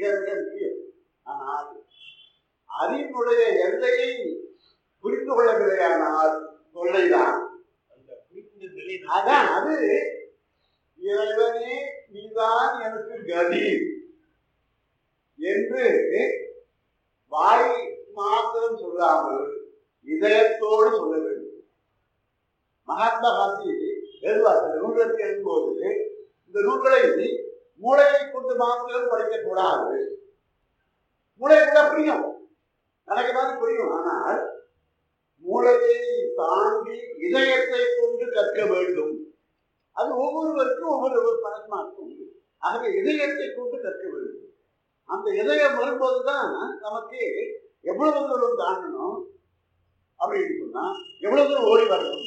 மிக மிக முக்கியம் ஆனால் அறிவினுடைய எல்லையை புரிந்து கொள்ளவில்லையானால் தொல்லைதான் அந்த புரிந்த நிலை அதான் அது இறைவனே நீதான் எனக்கு கதி என்று வாய் மாத்திரம் சொல்லாமல் இதயத்தோடு சொல்ல வேண்டும் மகாத்மா காந்தி எழுதுவார்கள் நூல்களுக்கு எழுதும்போது இந்த நூல்களை மூளையை கொண்டு மாத்திரம் படிக்கக்கூடாது மூளை கூட புரியும் எனக்கு மாதிரி புரியும் ஆனால் மூளையை தாண்டி இதயத்தை கொண்டு கற்க வேண்டும் அது ஒவ்வொருவருக்கும் ஒவ்வொரு பரமார்த்தம் உண்டு ஆகவே இதயத்தை கொண்டு கற்க வேண்டும் அந்த இதயம் வரும்போதுதான் நமக்கு எவ்வளவு தூரம் தாண்டணும் அப்படின்னு சொன்னா எவ்வளவு தூரம் ஓடி வரணும்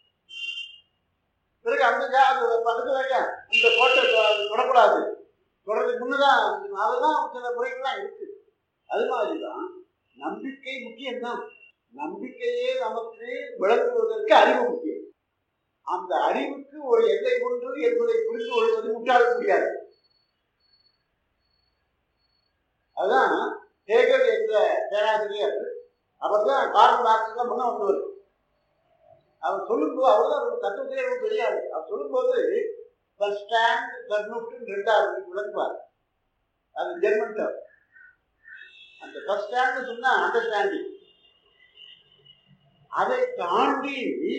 பிறகு அந்த ஜா- அந்த பக்கத்துல ஐயா, இந்த கோட்டை தொ- தொடக்கூடாது தொடர்றதுக்கு முன்னதான் அதெல்லாம் சில முறைகள்லாம் இருக்கு அது மாதிரிதான் நம்பிக்கை முக்கியம்தான் நம்பிக்கையே நமக்கு விளங்குவதற்கு அறிவு முக்கியம் அந்த அறிவுக்கு ஒரு எல்லை ஒன்று என்பதை புரிந்து கொள்வது முட்டாள் முடியாது அதுதான் ஹேகல் என்ற பேராசிரியர் அவர் தான் கார்ல் மார்க்ஸ்ல முன்ன வந்தவர் அவர் சொல்லும்போது அவர் தான் ஒரு தத்துவத்திலே ரொம்ப தெரியாது அவர் சொல்லும்போது ஸ்டாண்ட் தர்னுட்டு ரெண்டாவது விளக்குவார் அது ஜெர்மன் term. அந்த ஃபர்ஸ்ட் ஸ்டாண்ட் சொன்னா அண்டர்ஸ்டாண்டிங் அதை தாண்டி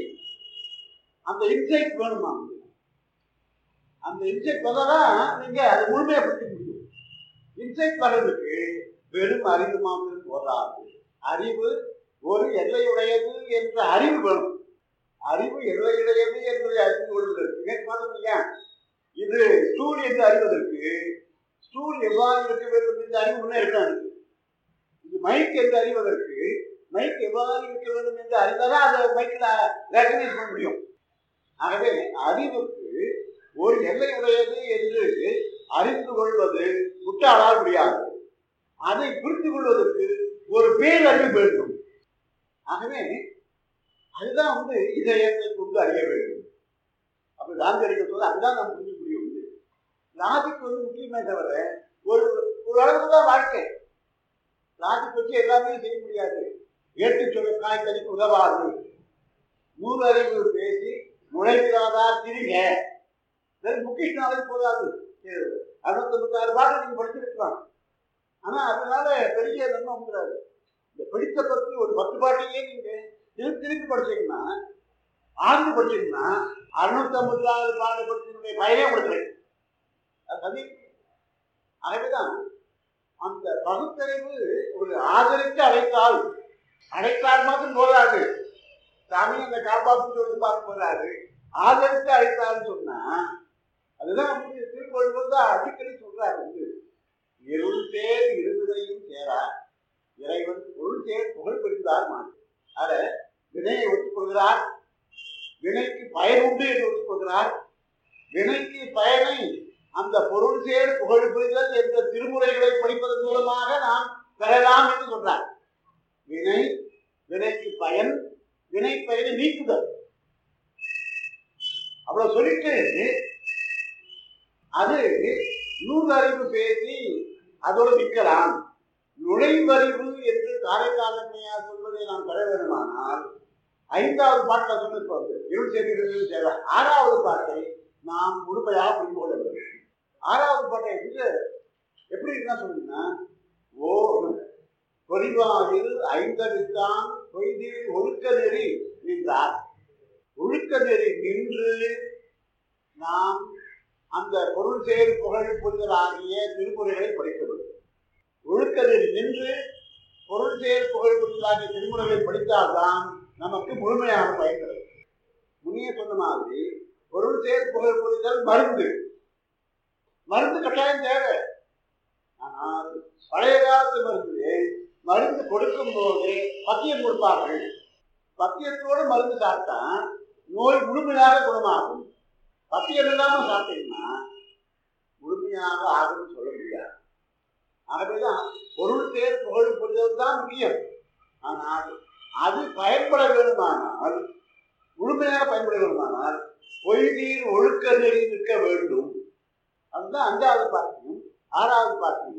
அந்த இன்சைட் வேணுமா உங்களுக்கு? அந்த இன்சைட் வந்தாதான் நீங்க அதை முழுமையா படிக்க முடியும் இன்சைட் வர்றதுக்கு வெறும் அறிவு மாத்திரம் போதாது அறிவு ஒரு எல்லையுடையது என்ற அறிவு வேணும் அறிவு எல்லையுடையது என்பதை அறிந்து கொள்வதற்கு நேற்று பார்த்தோம் இல்லையா இது ஸ்டூல் என்று அறிவதற்கு ஸ்டூல் எவ்வாறு இருக்க வேண்டும் என்ற அறிவு முன்னே இருக்காது இது மைக் என்று அறிவதற்கு மைக் எவ்வாறு இருக்க வேண்டும் என்று அறிந்தாதான் அதை மைக்கில் ரெக்கனைஸ் பண்ண முடியும் ஆகவே அறிவுக்கு ஒரு எல்லை உடையது என்று அறிந்து கொள்வது முட்டாளால் முடியாது அதை புரிந்து கொள்வதற்கு ஒரு பேரறிவு வேண்டும் ஆகவே அதுதான் வந்து இதயத்தை கொண்டு அறிய வேண்டும் அப்படி காந்தி அறிக்கை சொல்ல அதுதான் நாம் புரிஞ்சு முடியும் வந்து லாஜிக் வந்து முக்கியமே தவிர ஒரு ஒரு அளவுக்கு தான் வாழ்க்கை லாஜிக் வச்சு எல்லாமே செய்ய முடியாது ஏட்டு சொல்ல காய்கறிக்கு உதவாது நூலறிவு பேசி நுழைகிறாதா திரிக வெறும் புக்கிஷ் நாளைக்கு போதாது அறுபத்தொன்பத்தாறு பாட்டு நீங்க படிச்சிருக்கலாம் ஆனா அதனால பெரிய நன்மை வந்துடாது இந்த படித்த பத்தி ஒரு பத்து பாட்டையே நீங்க திருப்பி திருப்பி படிச்சீங்கன்னா ஆழ்ந்து படிச்சீங்கன்னா அறுநூத்தி ஐம்பத்தி ஆறு பாட்டு படிச்சதுடைய பயனே கொடுக்குறேன் அது சதி ஆகவேதான் அந்த பகுத்தறிவு ஒரு ஆதரித்து அழைத்தால் அழைத்தால் மட்டும் போதாது சாமி அந்த காப்பாற்று சொல்லி பார்க்க போறாரு ஆதரித்து அழைத்தான்னு சொன்னா அதுதான் வந்து திருக்கொள்வது தான் அடிக்கடி சொல்றாரு வந்து இருள் சேர் இருவிதையும் சேரா இறைவன் பொருள் சேர் புகழ் புரிந்தார் மாட்டு அத வினையை ஒத்துக்கொள்கிறார் வினைக்கு பயன் உண்டு என்று ஒத்துக்கொள்கிறார் வினைக்கு பயனை அந்த பொருள் சேர் புகழ் புரிதல் என்ற திருமுறைகளை படிப்பதன் மூலமாக நாம் பெறலாம் என்று சொல்றார் வினை வினைக்கு பயன் வினை பயனை நீக்குதல் அவ்வளவு சொல்லிட்டு அது நூலறிவு பேசி அதோடு நிற்கலாம் நுழைவறிவு என்று காரைக்காலமையார் சொல்வதை நாம் பெற வேண்டுமானால் ஐந்தாவது பாட்டில் சொன்னது இருள் செய்திகள் சேவை ஆறாவது பாட்டை நாம் முழுமையாக புரிந்து கொள்ள வேண்டும் ஆறாவது பாட்டை வந்து எப்படி என்ன சொல்லுங்கன்னா ஓ பொறிவாயில் ஐந்தவித்தான் பொய்தில் ஒழுக்க நெறி நின்றார் ஒழுக்க நெறி நின்று நாம் அந்த பொருள் சேர் புகழ் புரிதல் ஆகிய திருமுறைகளை படிக்க வேண்டும் ஒழுக்க நெறி நின்று பொருள் சேர் புகழ் புரிதல் ஆகிய திருமுறைகளை படித்தால்தான் நமக்கு முழுமையான பயன் கிடைக்கும் முன்னே சொன்ன மாதிரி பொருள் சேர் புகழ் புரிதல் மருந்து மருந்து கட்டாயம் தேவை ஆனால் பழைய காலத்து மருந்து மருந்து கொடுக்கும் போது பத்தியம் கொடுப்பார்கள் பத்தியத்தோடு மருந்து சாப்பிட்டா நோய் முழுமையாக குணமாகும் பத்தியம் இல்லாம சாப்பிட்டீங்கன்னா முழுமையாக ஆகும்னு சொல்ல முடியாது ஆகவேதான் பொருள் தேர் புகழ் புரிதல் தான் முக்கியம் ஆனால் அது பயன்பட வேண்டுமானால் முழுமையாக பயன்பட வேண்டுமானால் பொய்தீர் ஒழுக்க நெறி நிற்க வேண்டும் அதுதான் அஞ்சாவது பாட்டியும் ஆறாவது பாட்டியும்